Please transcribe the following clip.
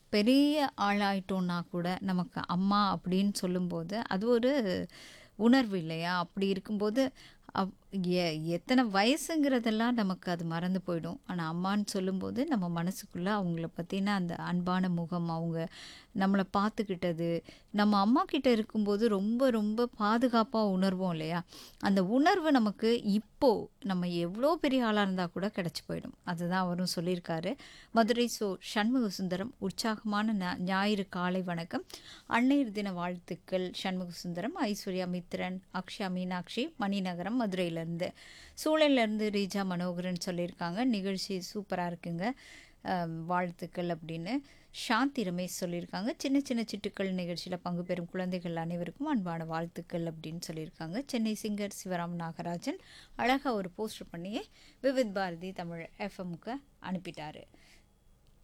பெரிய ஆளாயிட்டோம்னா கூட நமக்கு அம்மா அப்படின்னு சொல்லும்போது அது ஒரு உணர்வு இல்லையா? அப்படி இருக்கும்போது அவ் எ எத்தனை வயசுங்கிறதெல்லாம் நமக்கு அது மறந்து போயிடும். ஆனா அம்மான்னு சொல்லும்போது நம்ம மனசுக்குள்ள அவங்கள பத்தின அந்த அன்பான முகம், அவங்க நம்மள பார்த்துக்கிட்டது, நம்ம அம்மா கிட்ட இருக்கும்போது ரொம்ப ரொம்ப பாதுகாப்பா உணர்வோம் இல்லையா? அந்த உணர்வு நமக்கு இப்போ நம்ம எவ்வளோ பெரிய ஆளா இருந்தா கூட கிடைச்சு போயிடும். அதுதான் அவரும் சொல்லியிருக்காரு. மதுரை சோ. சண்முக சுந்தரம் உற்சாகமான ஞா ஞாயிறு காலை வணக்கம். அன்னையர் தின வாழ்த்துக்கள் சண்முக சுந்தரம், ஐஸ்வர்யா மித்ரன், அக்ஷயா மீனாட்சி, மணிநகரம் மதுரையிலேருந்து. சூளையிலேருந்து ரீஜா மனோகரன் சொல்லியிருக்காங்க. நிகழ்ச்சி சூப்பரா இருக்குங்க. அ வாழ்த்துக்கள் அப்படின்னு. சாந்தி ரமேஷ் சொல்லியிருக்காங்க. சின்ன சின்ன சிட்டுக்கள் நிகழ்ச்சியில பங்கு பெறும் குழந்தைகள் அனைவருக்கும் அன்பான வாழ்த்துக்கள் அப்படின்னு சொல்லியிருக்காங்க. சென்னை சிங்கர் சிவராம் நாகராஜன் அழகா ஒரு போஸ்டர் பண்ணி விவித் பாரதி தமிழ் எஃப்எம்க்கு அனுப்பிட்டாரு.